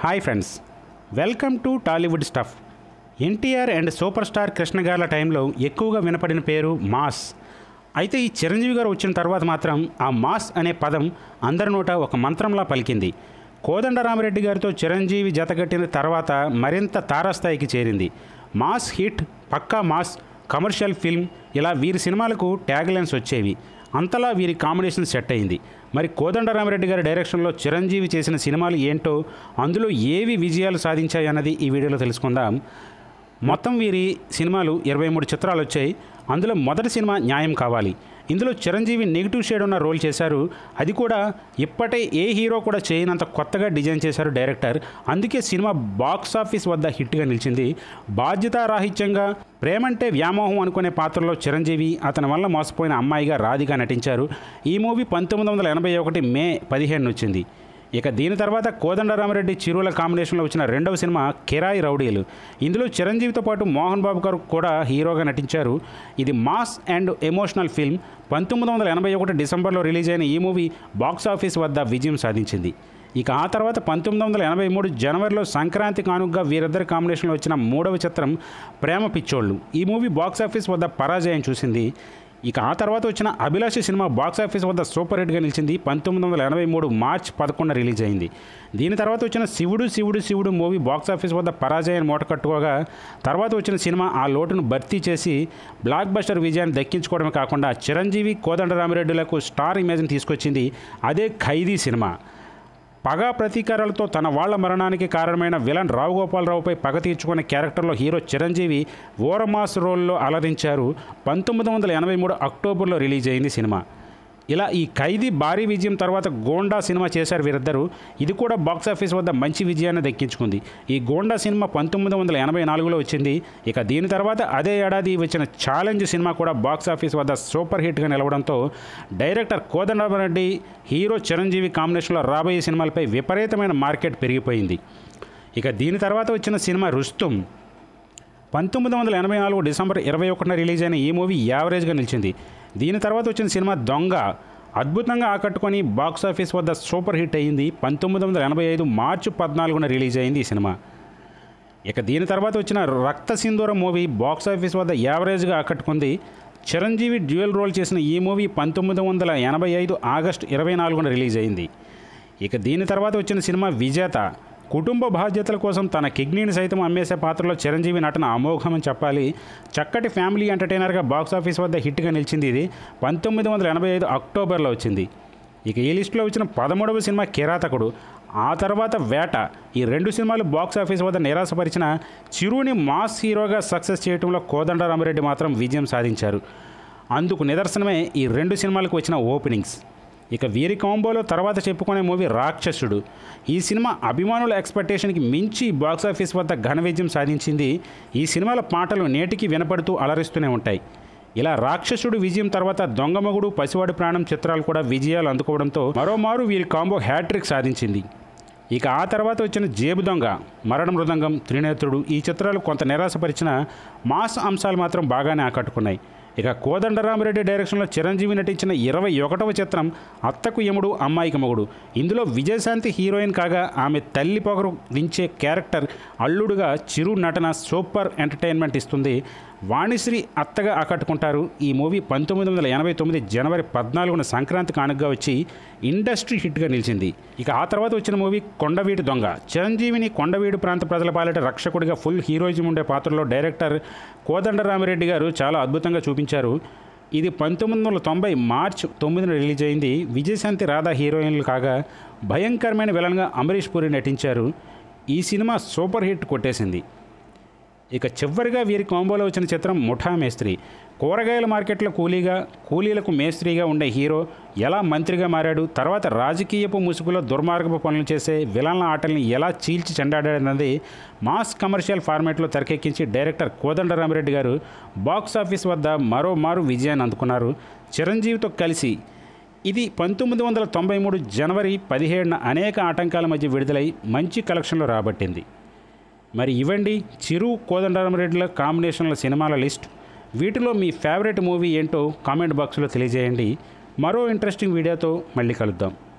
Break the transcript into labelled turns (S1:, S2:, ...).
S1: hi friends welcome to Tollywood stuff NTR and super star Krishna గార్ల టైంలో ఎక్కువగా వినపడిన పేరు మాస్ అయితే ఈ చిరంజీవి గారు వచ్చిన తర్వాత మాత్రం ఆ మాస్ అనే పదం అందరి నోట ఒక మంత్రంలా పలికింది కోదండరామిరెడ్డి గారితో చిరంజీవి జతగట్టిన తర్వాత మరింత తారాస్థాయికి చేరింది మాస్ హిట్ పక్కా మాస్ కమర్షియల్ ఫిల్మ్ ఇలా వీరి సినిమాలకు ట్యాగ్ లైన్స్ వచ్చేవి అంతలా వీరి కాంబినేషన్ సెట్ అయింది మరి కోదండరామిరెడ్డి గారి డైరెక్షన్లో చిరంజీవి చేసిన సినిమాలు ఏంటో అందులో ఏవి విజయాలు సాధించాయి అన్నది ఈ వీడియోలో తెలుసుకుందాం మొత్తం వీరి సినిమాలు ఇరవై మూడు చిత్రాలు వచ్చాయి అందులో మొదటి సినిమా న్యాయం కావాలి ఇందులో చిరంజీవి నెగిటివ్ షేడ్ ఉన్న రోల్ చేశారు అది కూడా ఇప్పటే ఏ హీరో కూడా చేయనంత కొత్తగా డిజైన్ చేశారు డైరెక్టర్ అందుకే సినిమా బాక్స్ ఆఫీస్ వద్ద హిట్గా నిలిచింది బాధ్యతారాహిత్యంగా ప్రేమంటే వ్యామోహం అనుకునే పాత్రలో చిరంజీవి అతని వల్ల మోసపోయిన అమ్మాయిగా రాధిగా నటించారు ఈ మూవీ పంతొమ్మిది వందల ఎనభై ఒకటి మే పదిహేను వచ్చింది ఇక దీని తర్వాత కోదండరామరెడ్డి చిరుల కాంబినేషన్లో వచ్చిన రెండవ సినిమా కిరాయి రౌడీలు ఇందులో చిరంజీవితో పాటు మోహన్ బాబు గారు కూడా హీరోగా నటించారు ఇది మాస్ అండ్ ఎమోషనల్ ఫిల్మ్ పంతొమ్మిది వందల ఎనభై ఒకటి డిసెంబర్లో రిలీజ్ అయిన ఈ మూవీ బాక్స్ ఆఫీస్ వద్ద విజయం సాధించింది ఇక ఆ తర్వాత పంతొమ్మిది వందల ఎనభై మూడు జనవరిలో సంక్రాంతి కానుకగా వీరిద్దరి కాంబినేషన్లో వచ్చిన మూడవ చిత్రం ప్రేమ పిచ్చోళ్ళు ఈ మూవీ బాక్స్ ఆఫీస్ వద్ద పరాజయం చూసింది ఇక ఆ తర్వాత వచ్చిన అభిలాషి సినిమా బాక్స్ ఆఫీస్ వద్ద సూపర్ హిట్గా నిలిచింది పంతొమ్మిది వందల ఎనభై మూడు మార్చ్ పదకొండున రిలీజ్ అయింది దీని తర్వాత వచ్చిన శివుడు శివుడు శివుడు మూవీ బాక్స్ ఆఫీస్ వద్ద పరాజయాన్ని మూటకట్టుకోగా తర్వాత వచ్చిన సినిమా ఆ లోటును భర్తీ చేసి బ్లాక్ బస్టర్ విజయాన్ని దక్కించుకోవడమే కాకుండా చిరంజీవి కోదండరామిరెడ్డిలకు స్టార్ ఇమేజ్ని తీసుకొచ్చింది అదే ఖైదీ సినిమా పగ ప్రతీకారాలతో తన వాళ్ళ మరణానికి కారణమైన విలన్ రావు గోపాలరావుపై పగ తీర్చుకునే క్యారెక్టర్లో హీరో చిరంజీవి ఓరమాస్ రోల్లో అలరించారు పంతొమ్మిది వందల ఎనభై మూడు అక్టోబర్లో రిలీజ్ అయింది సినిమా ఇలా ఈ ఖైదీ భారీ విజయం తర్వాత గోండా సినిమా చేశారు వీరిద్దరూ ఇది కూడా బాక్స్ ఆఫీస్ వద్ద మంచి విజయాన్ని దక్కించుకుంది ఈ గోండా సినిమా పంతొమ్మిది వందల ఎనభై నాలుగులో వచ్చింది ఇక దీని తర్వాత అదే ఏడాది వచ్చిన ఛాలెంజ్ సినిమా కూడా బాక్స్ ఆఫీస్ వద్ద సూపర్ హిట్గా నిలవడంతో డైరెక్టర్ కోదండరామరెడ్డి హీరో చిరంజీవి కాంబినేషన్లో రాబోయే సినిమాలపై విపరీతమైన మార్కెట్ పెరిగిపోయింది ఇక దీని తర్వాత వచ్చిన సినిమా రుస్తుం పంతొమ్మిది వందల ఎనభై నాలుగు డిసెంబర్ ఇరవై ఒకటిన రిలీజ్ అయిన ఈ మూవీ యావరేజ్గా నిలిచింది దీని తర్వాత వచ్చిన సినిమా దొంగ అద్భుతంగా ఆకట్టుకొని బాక్స్ ఆఫీస్ వద్ద సూపర్ హిట్ అయింది పంతొమ్మిది వందల ఎనభై ఐదు మార్చి పద్నాలుగున రిలీజ్ అయింది ఈ సినిమా ఇక దీని తర్వాత వచ్చిన రక్త సింధూరం మూవీ బాక్స్ ఆఫీస్ వద్ద యావరేజ్గా ఆకట్టుకుంది చిరంజీవి డ్యూయల్ రోల్ చేసిన ఈ మూవీ పంతొమ్మిది వందల ఎనభై ఐదు ఆగస్టు ఇరవై నాలుగున రిలీజ్ అయింది ఇక దీని తర్వాత వచ్చిన సినిమా విజేత కుటుంబ బాధ్యతల కోసం తన కిడ్నీని సైతం అమ్మేసే పాత్రలో చిరంజీవి నటన అమోఘమని చెప్పాలి చక్కటి ఫ్యామిలీ ఎంటర్టైనర్గా బాక్స్ ఆఫీస్ వద్ద హిట్గా నిలిచింది ఇది పంతొమ్మిది వందల ఎనభై ఐదు అక్టోబర్లో వచ్చింది ఇక ఈ లిస్టులో వచ్చిన పదమూడవ సినిమా కిరాతకుడు ఆ తర్వాత వేట ఈ రెండు సినిమాలు బాక్స్ ఆఫీస్ వద్ద నిరాశపరిచిన చిరుని మాస్ హీరోగా సక్సెస్ చేయడంలో కోదండరామరెడ్డి మాత్రం విజయం సాధించారు అందుకు నిదర్శనమే ఈ రెండు సినిమాలకు వచ్చిన ఓపెనింగ్స్ ఇక వీరి కాంబోలో తర్వాత చెప్పుకునే మూవీ రాక్షసుడు ఈ సినిమా అభిమానుల ఎక్స్పెక్టేషన్కి మించి బాక్స్ ఆఫీస్ వద్ద ఘన విజయం సాధించింది ఈ సినిమాల పాటలు నేటికి వినపడుతూ అలరిస్తూనే ఉంటాయి ఇలా రాక్షసుడు విజయం తర్వాత దొంగమగుడు పసివాడి ప్రాణం చిత్రాలు కూడా విజయాలు అందుకోవడంతో మరోమారు వీరి కాంబో హ్యాట్రిక్ సాధించింది ఇక ఆ తర్వాత వచ్చిన జేబు దొంగ మరణ మృదంగం త్రినేత్రుడు ఈ చిత్రాలు కొంత నిరాశపరిచిన మాస్ అంశాలు మాత్రం బాగానే ఆకట్టుకున్నాయి ఇక కోదండరామిరెడ్డి డైరెక్షన్లో చిరంజీవి నటించిన ఇరవై ఒకటవ చిత్రం అత్తకు యముడు అమ్మాయికి మగుడు ఇందులో విజయశాంతి హీరోయిన్ కాగా ఆమె తల్లి పొగరు దించే క్యారెక్టర్ అల్లుడుగా చిరు నటన సూపర్ ఎంటర్టైన్మెంట్ ఇస్తుంది వాణిశ్రీ అత్తగా ఆకట్టుకుంటారు ఈ మూవీ పంతొమ్మిది వందల ఎనభై తొమ్మిది జనవరి పద్నాలుగున సంక్రాంతి కానుకగా వచ్చి ఇండస్ట్రీ హిట్గా నిలిచింది ఇక ఆ తర్వాత వచ్చిన మూవీ కొండవీటి దొంగ చిరంజీవిని కొండవీడు ప్రాంత ప్రజల పాలిట రక్షకుడిగా ఫుల్ హీరోయిజం ఉండే పాత్రలో డైరెక్టర్ కోదండరామిరెడ్డి గారు చాలా అద్భుతంగా చూపించారు ఇది పంతొమ్మిది వందల తొంభై మార్చ్ తొమ్మిదిన రిలీజ్ అయింది విజయశాంతి రాధా హీరోయిన్లు కాగా భయంకరమైన విలన్గా అమరీష్ పూరి నటించారు ఈ సినిమా సూపర్ హిట్ కొట్టేసింది ఇక చివరిగా వీరి కాంబోలో వచ్చిన చిత్రం ముఠా మేస్త్రి కూరగాయల మార్కెట్లో కూలీగా కూలీలకు మేస్త్రిగా ఉండే హీరో ఎలా మంత్రిగా మారాడు తర్వాత రాజకీయపు ముసుగులో దుర్మార్గపు పనులు చేసే విలన్ల ఆటల్ని ఎలా చీల్చి చెండాడన్నది మాస్ కమర్షియల్ ఫార్మాట్లో తెరకెక్కించి డైరెక్టర్ కోదండరామిరెడ్డి గారు బాక్స్ ఆఫీస్ వద్ద మరో మారు విజయాన్ని అందుకున్నారు చిరంజీవితో కలిసి ఇది పంతొమ్మిది వందల తొంభై మూడు జనవరి పదిహేడున అనేక ఆటంకాల మధ్య విడుదలై మంచి కలెక్షన్లు రాబట్టింది మరి ఇవ్వండి చిరు కోదండరామరెడ్డిల కాంబినేషన్ల సినిమాల లిస్ట్ వీటిలో మీ ఫేవరెట్ మూవీ ఏంటో కామెంట్ బాక్స్లో తెలియజేయండి మరో ఇంట్రెస్టింగ్ వీడియోతో మళ్ళీ కలుద్దాం